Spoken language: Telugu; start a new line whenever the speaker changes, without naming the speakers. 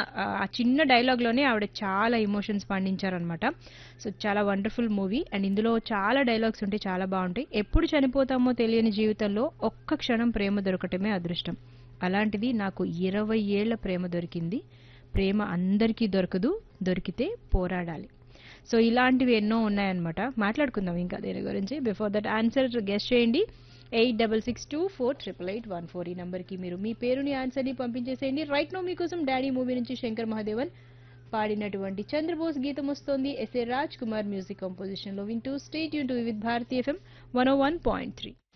ఆ, ఆ చిన్న డైలాగ్లోనే ఆవిడ చాలా ఎమోషన్స్ పండించారనమాట సో చాలా వండర్ఫుల్ మూవీ అండ్ ఇందులో చాలా డైలాగ్స్ ఉంటాయి చాలా బాగుంటాయి ఎప్పుడు చనిపోతామో తెలియని జీవితంలో ఒక్క క్షణం ప్రేమ దొరకటమే అదృష్టం అలాంటిది నాకు ఇరవై ఏళ్ల ప్రేమ దొరికింది ప్రేమ అందరికీ దొరకదు దొరికితే పోరాడాలి సో ఇలాంటివి ఎన్నో ఉన్నాయన్నమాట మాట్లాడుకుందాం ఇంకా దీని గురించి బిఫోర్ దట్ ఆన్సర్ గెస్ట్ చేయండి eight double six two four triple eight one four ఈ నెంబర్కి మీరు మీ పేరుని ఆన్సర్ని పంపించేసేయండి రైట్ నో మీకోసం డాడీ మూవీ నుంచి శంకర్ మహాదేవన్ పాడినటువంటి చంద్రబోస్ గీతం వస్తోంది ఎస్ఏ రాజ్ కుమార్ మ్యూజిక్ కంపోజిషన్లో వింటూ స్టేట్ యూన్ to with Bharathi FM one O one point three